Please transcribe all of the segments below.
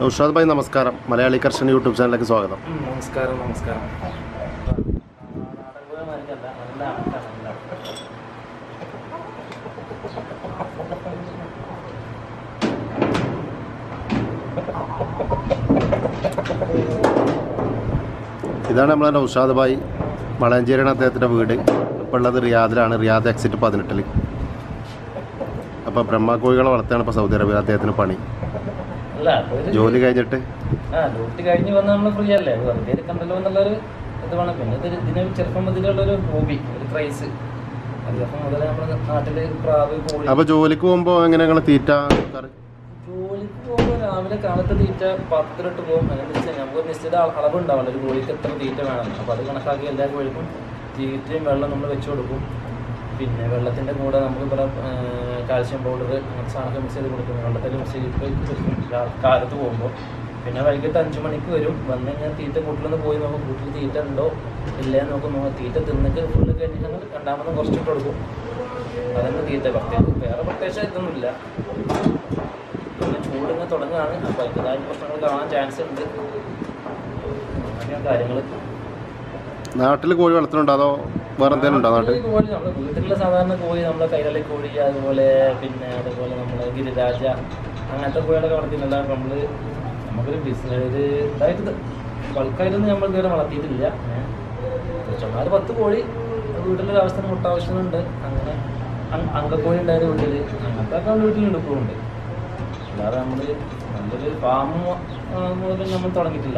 ഉഷാദ് ഭായ് നമസ്കാരം മലയാളി കർഷകൻ യൂട്യൂബ് ചാനലിലേക്ക് സ്വാഗതം ഉം, നമസ്കാരം നമസ്കാരം നാടൻ കോഴി മാതിരിയല്ല, നല്ല ആൾക്കാണ്, നല്ല ആൾക്കാണ്. ഇതാണ് നമ്മളെ നൗഷാദ് ഭായ് വളാഞ്ചേരിയാണ് അദ്ദേഹത്തിൻ്റെ വീട് ഇപ്പോൾ ഉള്ളത് റിയാദിലാണ് റിയാദ് എക്സിറ്റ് പതിനെട്ടിൽ അപ്പോൾ ബ്രഹ്മക്കോഴികളെ വളർത്തുകയാണ് ഇപ്പോൾ സൗദി അറേബ്യ അദ്ദേഹത്തിന് പണി അല്ല ഒരു ജോലി കഴിഞ്ഞിട്ട് ആ ഡ്യൂട്ടി കഴിഞ്ഞ് വന്ന് നമ്മൾ ഫ്രീ അല്ലേ വെറുതെ ഇരിക്കണ്ടല്ലോ എന്നുള്ളൊരു ഇത് വേണം പിന്നെ ഇത് ഇതിന് ചെറുപ്പം മുതലുള്ളൊരു ഹോബി ഒരു ക്രൈസ് ചെറുപ്പം മുതൽ നമ്മുടെ നാട്ടിൽ പ്രാവ് കോഴി അപ്പോൾ ജോലിക്ക് പോകുമ്പോൾ എങ്ങനെ നിങ്ങൾ തീറ്റ കൊടുക്കാറ്? ജോലിക്ക് പോകുമ്പോൾ രാവിലെ കാലത്ത് തീറ്റ പത്തിലിട്ട് പോകും അങ്ങനെ വെച്ചാൽ നമുക്ക് ഒരു നിശ്ചിത അള- അളവുണ്ടാവല്ലോ ഒരു കോഴിക്ക് എത്ര തീറ്റ വേണം അപ്പോൾ അത് കണക്കാക്കി എല്ലാ കോഴിക്കും തീറ്റയും വെള്ളം നമ്മൾ വെച്ച് കൊടുക്കും പിന്നെ വെള്ളത്തിൻ്റെ കൂടെ നമുക്ക് ഇവിടെ കാൽഷ്യം പൗഡർ അങ്ങനത്തെ സാധനമൊക്കെ മിക്സ് ചെയ്ത് കൊടുക്കും വെള്ളത്തിൽ മിക്സ് ചെയ്ത് കൊടുക്കും രാ- കാലത്ത് പോകുമ്പോൾ പിന്നെ വൈകിട്ട് അഞ്ച് മണിക്ക് വരും വന്ന് കഴിഞ്ഞാൽ തീറ്റ കൂട്ടിലൊന്ന് പോയി നോക്കും കൂട്ടിൽ തീറ്റ ഉണ്ടോ ഇല്ലേ എന്ന് നോക്കും നോക്കും തീറ്റ തിന്നിട്ട് ഫുള്ള് കഴിഞ്ഞിട്ട് രണ്ടാമതും കുറച്ചിട്ട് കൊടുക്കും അതന്നെ തീറ്റ പ്രത്യേകിച്ച് വേറെ പ്രത്യേകിച്ച് ഇതൊന്നുമില്ല പിന്നെ ചൂട് ഇങ്ങനെ തുടങ്ങുകയാണ് അപ്പോൾ അതിൻ്റെതായ പ്രശ്നങ്ങൾ കാണാൻ ചാൻസ് ഉണ്ട് അങ്ങനെയാണ് കാര്യങ്ങൾ നാട്ടിൽ കോഴി വളർത്തുന്നുണ്ടോ അതോ വേറെ എന്തെങ്കിലും ഉണ്ടോ നാട്ടിൽ കോഴി നമ്മുടെ വീട്ടിലുള്ള സാധാരണ കോഴി നമ്മുടെ കൈരളി കോഴി അതുപോലെ പിന്നെ അതുപോലെ നമ്മുടെ ഗിരിരാജ അങ്ങനത്തെ കോഴികളൊക്കെ വളർത്തിയിട്ടില്ല നമ്മൾ നമുക്കൊരു ബിസിനസ് ഒരു ഇതായിട്ട് ബൾക്കായിട്ടൊന്നും നമ്മൾ ഇതുവരെ വളർത്തിയിട്ടില്ല ചുമ്മാ പത്ത് കോഴി വീട്ടിലൊരു ആവശ്യത്തിന് മുട്ട ആവശ്യമുണ്ട് അങ്ങനെ അങ്- അങ്കക്കോഴി ഉണ്ടായത് വീട്ടിൽ അങ്ങനത്തെ ഒക്കെ വീട്ടിലുണ്ട് ഇപ്പോഴും ഉണ്ട് അല്ലാതെ നമ്മൾ നല്ലൊരു ഫാം മുതൽ നമ്മൾ തുടങ്ങിയിട്ടില്ല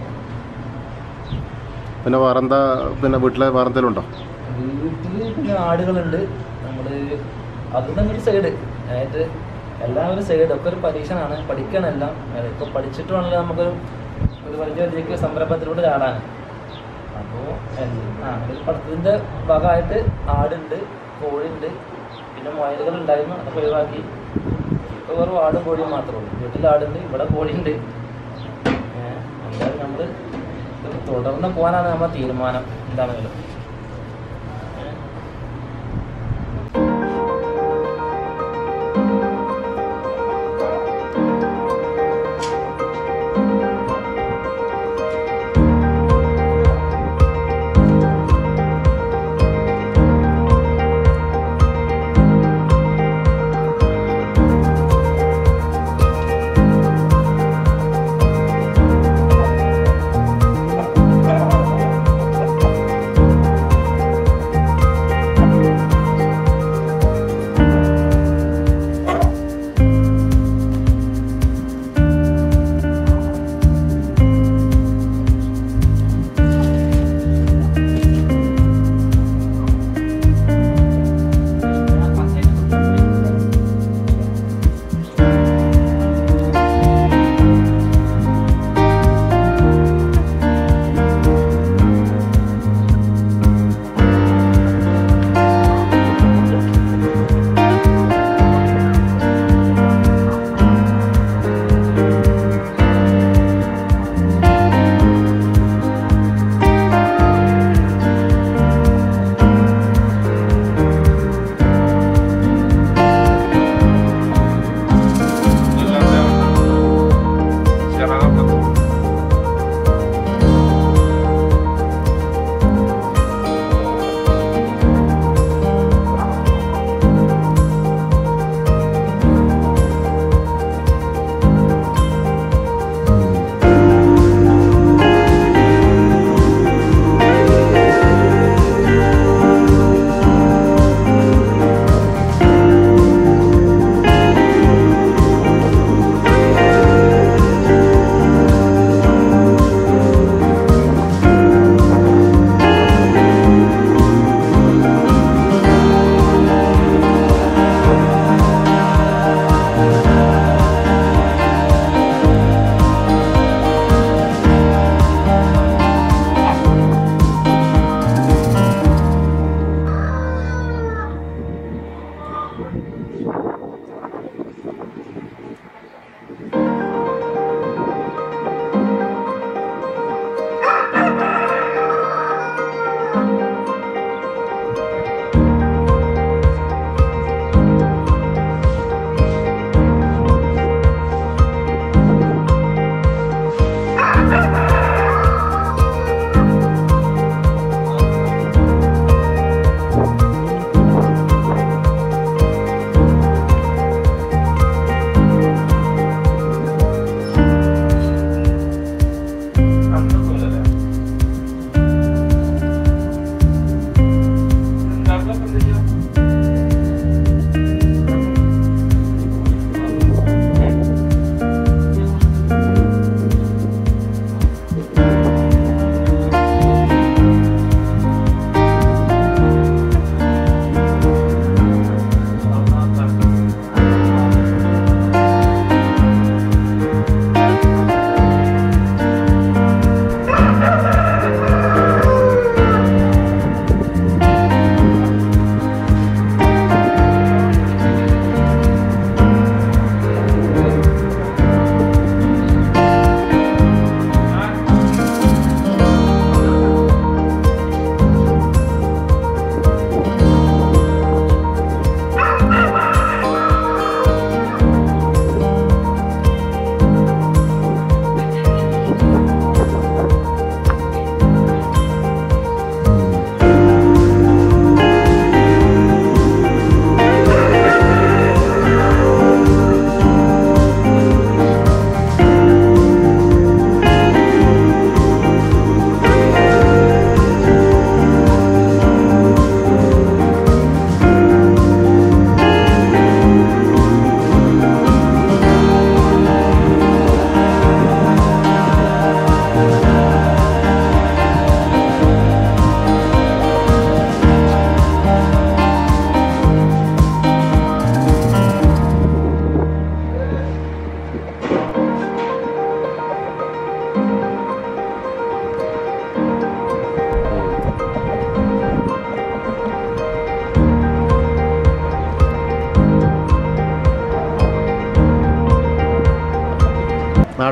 പിന്നെ വേറെന്താ പിന്നെ വീട്ടിലെ വേറെ എന്തെങ്കിലും ഉണ്ടോ വീട്ടിൽ പിന്നെ ആടുകളുണ്ട് നമ്മൾ അത് തന്നെ ഒരു സൈഡ് അതായത് എല്ലാവരും സൈഡ് ഒക്കെ ഒരു പരീക്ഷണമാണ് പഠിക്കാനെല്ലാം ഇപ്പോൾ പഠിച്ചിട്ട് വേണമല്ലോ നമുക്കൊരു ഒരു വലിയ വലിയ സംരംഭത്തിലൂടെ ചാടാൻ അപ്പോൾ ആ ഒരു പഠിത്തത്തിൻ്റെ ഭാഗമായിട്ട് ആടുണ്ട് കോഴിയുണ്ട് പിന്നെ മുയലുകൾ ഉണ്ടായിരുന്നു അതൊക്കെ ഒഴിവാക്കി ഇപ്പോൾ വെറും ആടും കോഴിയും മാത്രമേ ഉള്ളൂ വീട്ടിൽ ആടുണ്ട് ഇവിടെ കോഴിയുണ്ട് ഏഹ് എന്തായാലും നമ്മൾ തുടർന്ന് പോകാനാണ് നമ്മുടെ തീരുമാനം എന്താണെങ്കിലും ഏഹ് അപ്പോൾ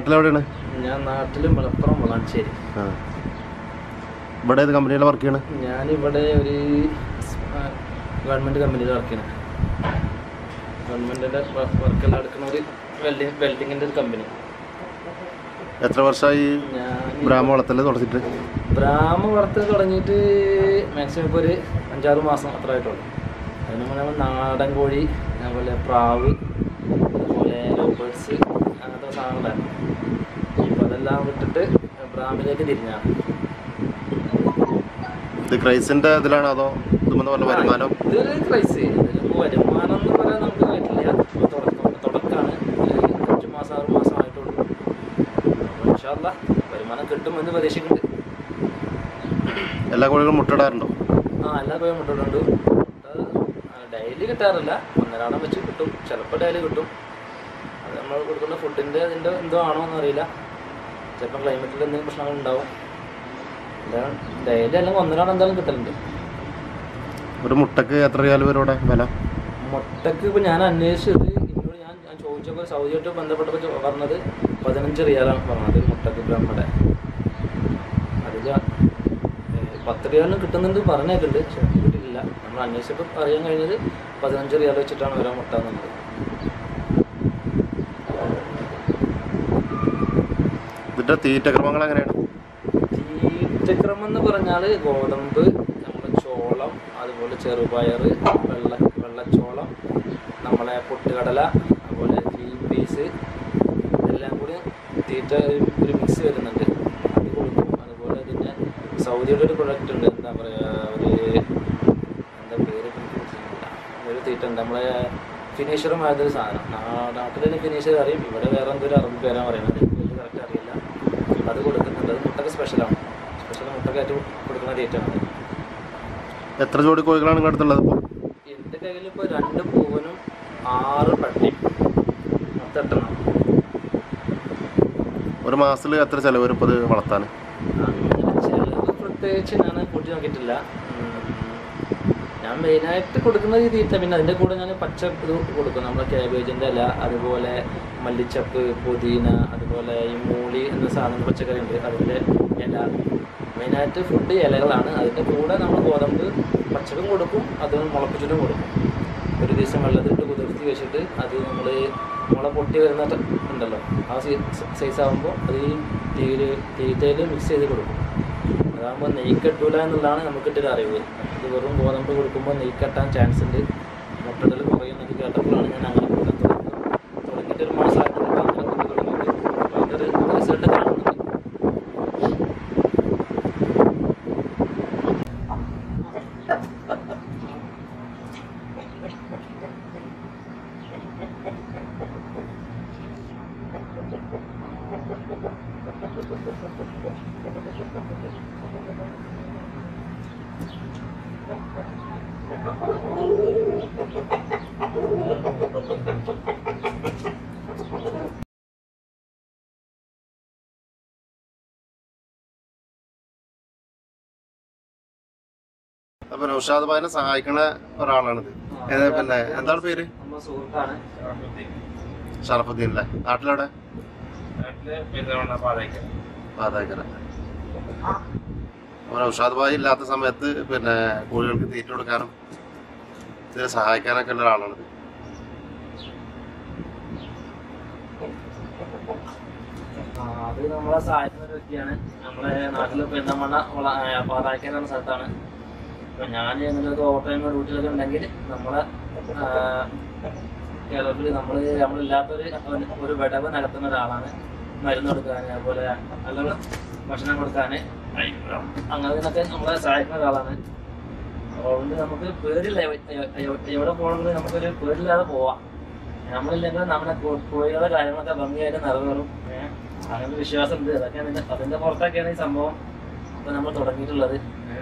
നാട്ടിലെവിടെയാണ് ഞാൻ നാട്ടിൽ മലപ്പുറം വളാഞ്ചേരി ആ ഇവിടെ ഏത് കമ്പനിയിലാണ് വർക്ക് ചെയ്യണത് ഞാനിവിടെ ഒരു ഗവൺമെൻറ് കമ്പനിയിൽ വർക്ക് ചെയ്യണം ഗവൺമെൻറ്റിൻ്റെ വർക്കെല്ലാം എടുക്കുന്ന ഒരു വെൽഡിങ് വെൽഡിങ്ങിൻ്റെ ഒരു കമ്പനി എത്ര വർഷമായി ഞാൻ ബ്രാഹ്മ വളർത്തൽ തുടച്ചിട്ട് ബ്രാഹ്മ വളർത്തൽ തുടങ്ങിയിട്ട് മാക്സിമം ഇപ്പോൾ ഒരു അഞ്ചാറ് മാസം അത്ര ആയിട്ടുള്ളൂ അതിന് മുന്നേ നമ്മൾ നാടൻ കോഴി അതുപോലെ പ്രാവ് അതുപോലെ ലോബേഴ്സ് അങ്ങനത്തെ സാധനങ്ങളായിരുന്നു അപ്പോൾ അതെല്ലാം വിട്ടിട്ട് ബ്രാഹ്മിലേക്ക് തിരിഞ്ഞാണ് ഇത് ക്രൈസിൻ്റെ ഇതിലാണോ അതോ ഇതുമെന്ന് പറഞ്ഞ വരുമാനം ഇതൊരു ക്രൈസ് ഇതിലിപ്പോൾ വരുമാനം എന്ന് പറയാൻ നമുക്ക് പറ്റില്ല ഇപ്പോൾ തുടക്കം തുടക്കമാണ് അഞ്ച് മാസം ആറ് മാസം ആയിട്ടുള്ളൂ അപ്പോൾ ഇൻഷാല്ല വരുമാനം കിട്ടുമെന്ന് പ്രതീക്ഷിക്കുന്നുണ്ട് എല്ലാ കോഴികളും മുട്ടയിടാറുണ്ടോ ആ എല്ലാ പോയി മുട്ടുണ്ട് ഡെയിലി കിട്ടാറില്ല ഒന്നരാടം വെച്ച് കിട്ടും ചിലപ്പോൾ ഡെയിലി കിട്ടും അത് നമ്മൾ കൊടുക്കുന്ന ഫുഡിൻ്റെ അതിൻ്റെ എന്തോ ആണോ എന്നറിയില്ല ചിലപ്പോൾ ക്ലൈമറ്റിൽ എന്തെങ്കിലും പ്രശ്നങ്ങൾ ഉണ്ടാവും ഡെയിലി അല്ലെങ്കിൽ ഒന്നരാടം എന്തായാലും കിട്ടലുണ്ട് ഒരു മുട്ടക്ക് എത്ര റിയാൽ വരും ഇവിടെ വില മുട്ടക്ക് ഇപ്പോൾ ഞാൻ അന്വേഷിച്ചത് എന്നോട് ഞാൻ ഞാൻ ചോദിച്ചപ്പോൾ സൗദിയായിട്ട് ബന്ധപ്പെട്ടപ്പോൾ ചോ- പറഞ്ഞത് പതിനഞ്ച് റിയാലാണ് പറഞ്ഞത് മുട്ടക്ക് ബ്രഹ്മയുടെ അതിൽ പത്ത് റിയാലിന് കിട്ടുന്നുണ്ട് പറഞ്ഞേക്കുണ്ട് പക്ഷെ കിട്ടിയില്ല നമ്മൾ അന്വേഷിച്ചപ്പോൾ അറിയാൻ കഴിഞ്ഞത് പതിനഞ്ച് റിയാൽ വെച്ചിട്ടാണ് ഓരോ മുട്ട എന്നുള്ളത് ഇതിൻ്റെ തീറ്റക്രമങ്ങൾ എങ്ങനെയാണ് തീറ്റക്രമം എന്ന് പറഞ്ഞാൽ ഗോതമ്പ് നമ്മുടെ ചോളം അതുപോലെ ചെറുപയർ വെള്ള വെള്ളച്ചോളം നമ്മളെ പൊട്ടുകടല അതുപോലെ ഗ്രീൻ പീസ് ഇതെല്ലാം കൂടി തീറ്റ ഒരു- ഒരു മിക്സ് വരുന്നുണ്ട് അത് കൊടുക്കും അതുപോലെ പിന്നെ സൗദിയുടെ ഒരു പ്രൊഡക്റ്റ് ഉണ്ട് എന്താ പറയുക ഒരു എന്താ പേര് ഇപ്പം എനിക്ക് മനസ്സിലായില്ല. ഒരു തീറ്റ ഉണ്ട് നമ്മളെ ഫിനിഷറുമായതൊരു സാധനം നാ- നാട്ടിൽ തന്നെ ഫിനിഷർ അറിയും ഇവിടെ വേറെ എന്തൊരു അറബ് പേരാണ് പറയുന്നത് എനിക്ക് കറക്റ്റ് അറിയില്ല അത് കൊടുക്കുന്നുണ്ട് അത് മുട്ടക്ക് സ്പെഷ്യലാണ് സ്പെഷ്യൽ മുട്ടക്കായിട്ട് കൊടുക്കുന്ന തീറ്റയാണ് എത്ര ജോഡി കോഴികളാണ് നിങ്ങളുടെ അടുത്തുള്ളത് ഇപ്പോൾ എൻ്റെ കയ്യിൽ ഇപ്പോൾ രണ്ട് പൂവനും ആറ് പട്ടി മൊത്തം എട്ടെണ്ണം ഒരു മാസത്തിൽ എത്ര ചിലവ് വരും ഇപ്പോൾ ഇത് വളർത്താൻ അങ്ങനെ ചിലവ് പ്രത്യേകിച്ച് ഞാൻ കൂട്ടി നോക്കിയിട്ടില്ല ഉം. ഞാൻ മെയിനായിട്ട് കൊടുക്കുന്ന ഈ തീറ്റ പിന്നെ അതിൻ്റെ കൂടെ ഞാൻ പച്ച ഇത് കൊടുക്കും നമ്മുടെ കാബേജിൻ്റെ ഇല അതുപോലെ മല്ലിച്ചപ്പ് പുതിന അതുപോലെ ഈ മൂളി എന്ന സാധനം പച്ചക്കറി ഉണ്ട് അതിൻ്റെ ഇല മെയിനായിട്ട് ഫുഡ് ഇലകളാണ് അതിൻ്റെ കൂടെ നമ്മൾ ഗോതമ്പ് പച്ചക്കും കൊടുക്കും അത് മുളപ്പിച്ചിട്ടും കൊടുക്കും ഒരു ദിവസം വെള്ളത്തിലിട്ട് കുതിർത്തി വെച്ചിട്ട് അത് നമ്മൾ മുള പൊട്ടി വരുന്ന ട- ഉണ്ടല്ലോ ആ സൈസ് ആകുമ്പോൾ അത് ഈ തീയിൽ തീറ്റയിൽ മിക്സ് ചെയ്ത് കൊടുക്കും അതാകുമ്പോൾ നെയ്യ് കെട്ടൂല എന്നുള്ളതാണ് നമുക്ക് കിട്ടിയൊരു അറിവ് ഇത് വെറും ഗോതമ്പ് കൊടുക്കുമ്പോൾ നെയ്യ് കെട്ടാൻ ചാൻസ് ഉണ്ട് മുട്ടകൾ കുറയുന്നത് കേട്ടപ്പോഴാണ് ഞാൻ അങ്ങനെ കൊടുക്കാൻ തുടങ്ങിയത് തുടങ്ങിയിട്ട് ഒരു മാസമായിട്ട് അങ്ങനെ കൊടുത്ത് തുടങ്ങിയിട്ട് അപ്പോൾ അതിൻ്റെ ഒരു റിസൾട്ട് കാണുന്നുണ്ട് അപ്പോൾ നൗഷാദ് ഭായിനെ സഹായിക്കണ ഒരാളാണിത് ഏത് പിന്നെ എന്താണ് പേര് നമ്മുടെ സുഹൃത്താണ് ഷറഫുദ്ദീൻ അല്ലേ നാട്ടിലെവിടെ നാട്ടില് പെരുന്തൽമണ്ണ പാതയ്ക്ക് പാതാക്കര അപ്പോൾ നൗഷാദ് ഭായി ഇല്ലാത്ത സമയത്ത് പിന്നെ കോഴികൾക്ക് തീറ്റ കൊടുക്കാനും ഇതിനെ സഹായിക്കാനൊക്കെ ഉള്ള ഒരാളാണിത് ആ, അത് നമ്മളെ സഹായിക്കുന്ന ഒരു വ്യക്തിയാണ് നമ്മളെ നാട്ടിൽ പെരുന്തമണ്ണ പാതായ്ക്കൽ എന്ന സ്ഥലത്താണ് അപ്പൊ ഞാൻ എന്തെങ്കിലുമൊക്കെ ഓവർ ടൈം ഡ്യൂട്ടിയിലൊക്കെ ഉണ്ടെങ്കിൽ നമ്മളെ കേരളത്തിൽ നമ്മൾ നമ്മളില്ലാത്തൊരു ഒരു- ഒരു വിടവ് നടത്തുന്ന ഒരാളാണ് മരുന്ന് കൊടുക്കാൻ അതുപോലെ നല്ല ഭക്ഷണം കൊടുക്കാൻ അങ്ങനെ ഇതിനൊക്കെ നമ്മളെ സഹായിക്കുന്ന ഒരാളാണ് അതുകൊണ്ട് നമുക്ക് പേടില്ല എവ- എവ- എവ- എവിടെ പോകണമെങ്കിലും നമുക്കൊരു പേടില്ലാതെ പോവാം നമ്മളില്ലെങ്കിൽ നമ്മുടെ കോ- കോഴികളുടെ കാര്യങ്ങളൊക്കെ ഭംഗിയായിട്ട് നിറവേറും ഏഹ് അങ്ങനെ ഒരു വിശ്വാസമുണ്ട് അതൊക്കെ അതിന്റെ അതിന്റെ പുറത്തൊക്കെയാണ് ഈ സംഭവം ഇപ്പൊ നമ്മൾ തുടങ്ങിയിട്ടുള്ളത് ഏഹ്.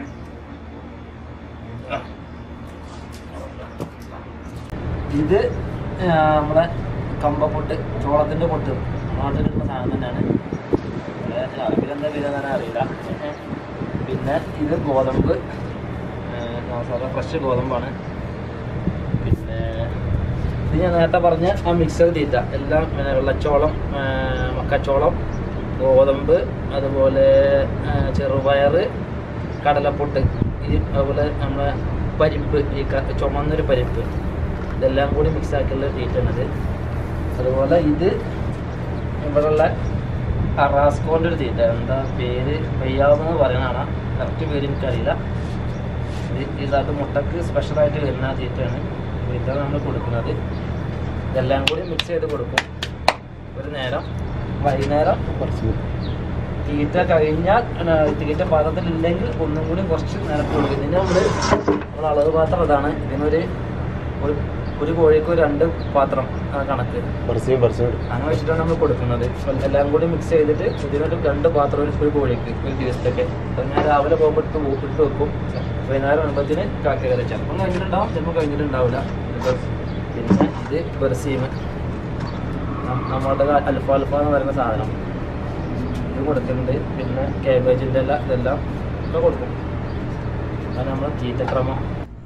ഇത് ആ, നമ്മുടെ കമ്പപ്പൊട്ട് ചോളത്തിന്റെ പൊട്ട് നാട്ടിൽ കിട്ടുന്ന സാധനം തന്നെയാണ് ഇവിടെ അറബിലെന്താ പേര് തന്നെ അറിയില്ല ഏഹ്. പിന്നെ ഇത് ഗോതമ്പ് ഏഹ്, സാധാ ഫ്രഷ് ഗോതമ്പാണ് പിന്നെ ഇത് ഞാൻ നേരത്തെ പറഞ്ഞ ആ മിക്സർ തീറ്റ എല്ലാം പിന്നെ വെള്ളച്ചോളം ആ, മക്കച്ചോളം ഗോതമ്പ് അതുപോലെ ആ, ചെറുപയർ കടലപ്പൊട്ട് ഈ അതുപോലെ നമ്മളെ പരിപ്പ് ഈ ക- ചുമന്നൊരു പരിപ്പ് ഇതെല്ലാം കൂടി മിക്സ് ആക്കിയുള്ള തീറ്റയാണിത് അതുപോലെ ഇത് ഇവിടെയുള്ള അറാസ്കോൻ്റെ ഒരു തീറ്റ എന്താ പേര് വയ്യാവെന്ന് പറയണതാണ് കറക്റ്റ് പേര് എനിക്കറിയില്ല ഇത് ഇതായിട്ട് മുട്ടക്ക് സ്പെഷ്യലായിട്ട് വരുന്ന തീറ്റയാണ് ഇതാണ് നമ്മൾ കൊടുക്കുന്നത് ഇതെല്ലാം കൂടി മിക്സ് ചെയ്ത് കൊടുക്കും ഒരു നേരം വൈകുന്നേരം കുറച്ച് തീറ്റ കഴിഞ്ഞാൽ ആ, തീറ്റ പാത്രത്തിലില്ലെങ്കിൽ ഒന്നും കൂടി കുറച്ച് നേരം കൊടുക്കും ഇതിന് നമ്മൾ നമ്മൾ അളവ് പാത്രം ഇതാണ് ഇതിനൊരു ഒരു ഒരു കോഴിക്ക് ഒരു രണ്ട് പാത്രം ആ കണക്ക് കുറച്ചും കുറച്ചും അങ്ങനെ വെച്ചിട്ടാണ് നമ്മൾ കൊടുക്കുന്നത് എല്ലാം കൂടി മിക്സ് ചെയ്തിട്ട് ഇതിനൊരു രണ്ട് പാത്രം ഒരു ഒരു കോഴിക്ക് ഒരു ദിവസത്തേക്ക് അത് ഞാൻ രാവിലെ പോകുമ്പോൾ ഇട്ട് പോ- ഇട്ട് വെക്കും വൈകുന്നേരം ആകുമ്പോഴത്തേന് കാക്കി കറി ചിലപ്പം കഴിഞ്ഞിട്ടുണ്ടാവും ചിലപ്പോൾ കഴിഞ്ഞിട്ടുണ്ടാവില്ല ഇപ്പം പിന്നെ ഇത് ബെർസീം നമ്മുടെ അൽഫ അൽഫ എന്ന് പറയുന്ന സാധനം ഇത് കൊടുക്കുന്നുണ്ട് പിന്നെ കാബേജിൻ്റെ എല്ലാം ഇതെല്ലാം ഒക്കെ കൊടുക്കും അതാണ് നമ്മൾ തീറ്റക്രമം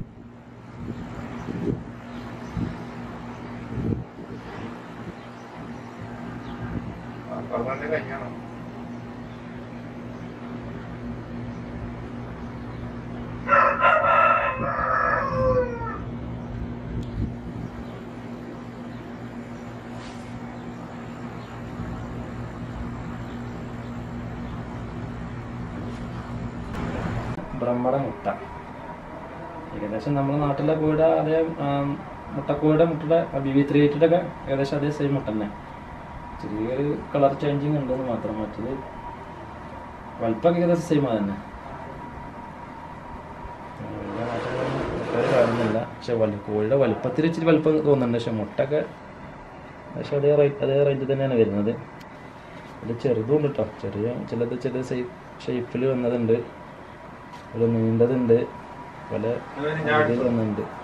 ബ്രഹ്മട മുട്ട ഏകദേശം നമ്മുടെ നാട്ടിലെ കോഴിയുടെ അതേ ആ, മുട്ടക്കോഴിയുടെ മുട്ടയുടെ ബി വി ത്രീ എയ്റ്റിൻ്റെ ഒക്കെ ഏകദേശം അതേ സെയിം മുട്ട തന്നെ ചെറിയൊരു കളർ ചേഞ്ചിങ് ഉണ്ടെന്ന് മാത്രം മറ്റത് വലിപ്പമൊക്കെ ഏകദേശം സെയിം തന്നെ വലിയ മാറ്റങ്ങളൊന്നും പ്രത്യേകം കാണുന്നില്ല പക്ഷെ വലി കോഴിയുടെ വലിപ്പത്തിൽ ഇച്ചിരി വലിപ്പം തോന്നുന്നുണ്ട് പക്ഷെ മുട്ടൊക്കെ പക്ഷെ അതേ റേറ്റ് അതേ റേഞ്ച് തന്നെയാണ് വരുന്നത് ഇത് ചെറുതും ഉണ്ട് കേട്ടോ ചെറിയ ചിലത് ചില ഷേപ്പിൽ വന്നതുണ്ട് ഒരു നീണ്ടതുണ്ട് പല രീതിയിൽ വന്നിട്ടുണ്ട്